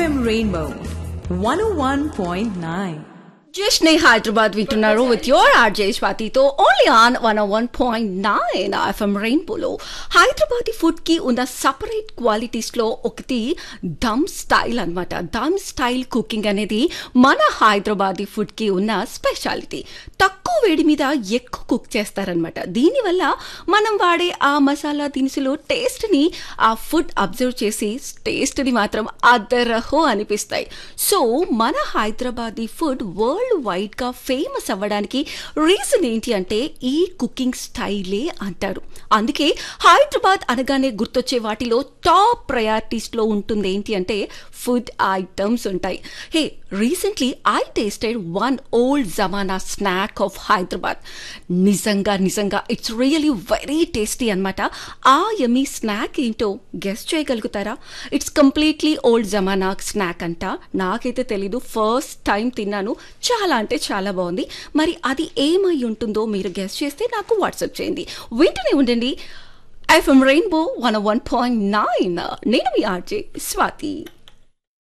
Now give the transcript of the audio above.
FM Rainbow 101.9. Just నే హైదరాబాద్ వింటున్నారు with your RJ స్వాతితో only on one one point nine FM రెయిన్బోలో Hyderabad food కి ఉన్న సపరేట్ క్వాలిటీస్ లో ఒకటి దమ్ స్టైల్ అన్నమాట దమ్ స్టైల్ కుకింగ్ అనేది మన హైదరాబాదీ ఫుడ్ కి ఉన్న స్పెషాలిటీ తక్కువ వేడి మీద ఎక్కువ కుక్ చేస్తారనమాట దీనివల్ల మనం వాడే ఆ మసాలా దినుసులు టేస్ట్ ని ఆ ఫుడ్ అబ్జర్వ్ చేసి టేస్ట్ ని మాత్రం అదరహో అనిపిస్తాయి సో మన హైదరాబాదీ ఫుడ్ వరల్డ్ వైడ్ గా ఫేమస్ అవ్వడానికి రీజన్ ఏంటి అంటే ఈ కుకింగ్ స్టైలే అంటారు అందుకే హైదరాబాద్ అనగానే గుర్తొచ్చే వాటిలో టాప్ ప్రయారిటీస్ లో ఉంటుంది ఏంటి అంటే ఫుడ్ ఐటమ్స్ ఉంటాయి hey recently I tasted one old జమానా స్నాక్ ఆఫ్ హైదరాబాద్ నిజంగా నిజంగా ఇట్స్ రియలీ వెరీ టేస్టీ అనమాట ఆ యమీ స్నాక్ ఏంటో గెస్ట్ చేయగలుగుతారా ఇట్స్ కంప్లీట్లీ ఓల్డ్ జమానా స్నాక్ అంట నాకైతే తెలీదు ఫస్ట్ టైం తిన్నాను చాలా అంటే చాలా బాగుంది మరి అది ఏమై ఉంటుందో మీరు గెస్ట్ చేస్తే నాకు వాట్సాప్ చేయండి వింటూనే ఉండండి FM rainbow one one point nine నేను మీ ఆర్జే స్వాతి